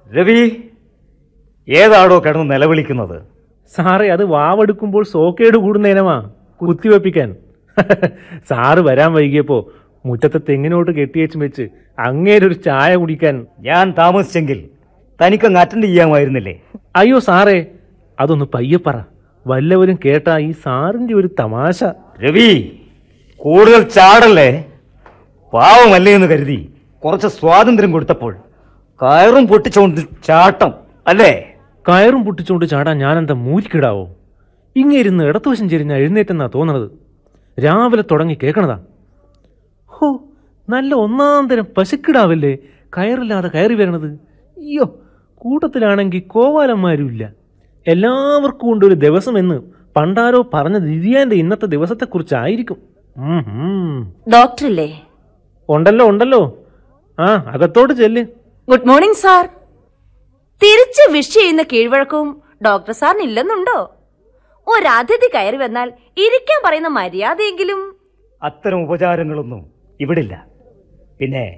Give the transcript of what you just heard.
രവി ഏതാടോ കിടന്ന് നിലവിളിക്കുന്നത് സാറേ അത് വാവെടുക്കുമ്പോൾ സോക്കേട് കൂടുന്നേനമാ കുത്തിവെപ്പിക്കാൻ സാറ് വരാൻ വൈകിയപ്പോ മുറ്റത്തെ തെങ്ങിനോട്ട് കെട്ടിയേച്ചും വെച്ച് അങ്ങേരൊരു ചായ കുടിക്കാൻ ഞാൻ താമസിച്ചെങ്കിൽ തനിക്കങ്ങ് അറ്റൻഡ് ചെയ്യാമായിരുന്നില്ലേ അയ്യോ സാറേ അതൊന്ന് പയ്യെ പറ വല്ലവരും കേട്ടാ ഈ സാറിന്റെ ഒരു തമാശ രവി കൂടുതൽ ചാടല്ലേ പാവമല്ലേ എന്ന് കരുതി കുറച്ച് സ്വാതന്ത്ര്യം കൊടുത്തപ്പോൾ കയറും പൊട്ടിച്ചുകൊണ്ട് ചാട്ടം അല്ലേ കയറും പൊട്ടിച്ചുകൊണ്ട് ചാടാൻ ഞാനെന്താ മൂരിക്കിടാവോ ഇങ്ങേരുന്ന് ഇടത്തുവശം ചെരിഞ്ഞ എഴുന്നേറ്റെന്നാ തോന്നണത് രാവിലെ തുടങ്ങി കേൾക്കണതാ ഹോ നല്ല ഒന്നാം തരം പശുക്കിടാവല്ലേ കയറില്ലാതെ കയറി വരണത് അയ്യോ കൂട്ടത്തിലാണെങ്കിൽ കോവാലന്മാരുമില്ല എല്ലാവർക്കും ഉണ്ട് ഒരു ദിവസം എന്ന് പണ്ടാരോ പറഞ്ഞ ദിവ്യാന്റെ ഇന്നത്തെ ദിവസത്തെക്കുറിച്ചായിരിക്കും ഉം ഹും. ഡോക്ടറല്ലേ ഉണ്ടല്ലോ ഉണ്ടല്ലോ ആ അകത്തോട്ട് ചെല്ല് ഗുഡ് മോർണിംഗ് സാർ തിരിച്ച് വിഷ് ചെയ്യുന്ന കീഴ്വഴക്കവും ഡോക്ടർ സാറിന് ഇല്ലെന്നുണ്ടോ ഒരതിഥി കയറി വന്നാൽ ഇരിക്കാൻ പറയുന്ന മര്യാദയെങ്കിലും അത്തരം ഉപചാരങ്ങളൊന്നും ഇവിടില്ല പിന്നെ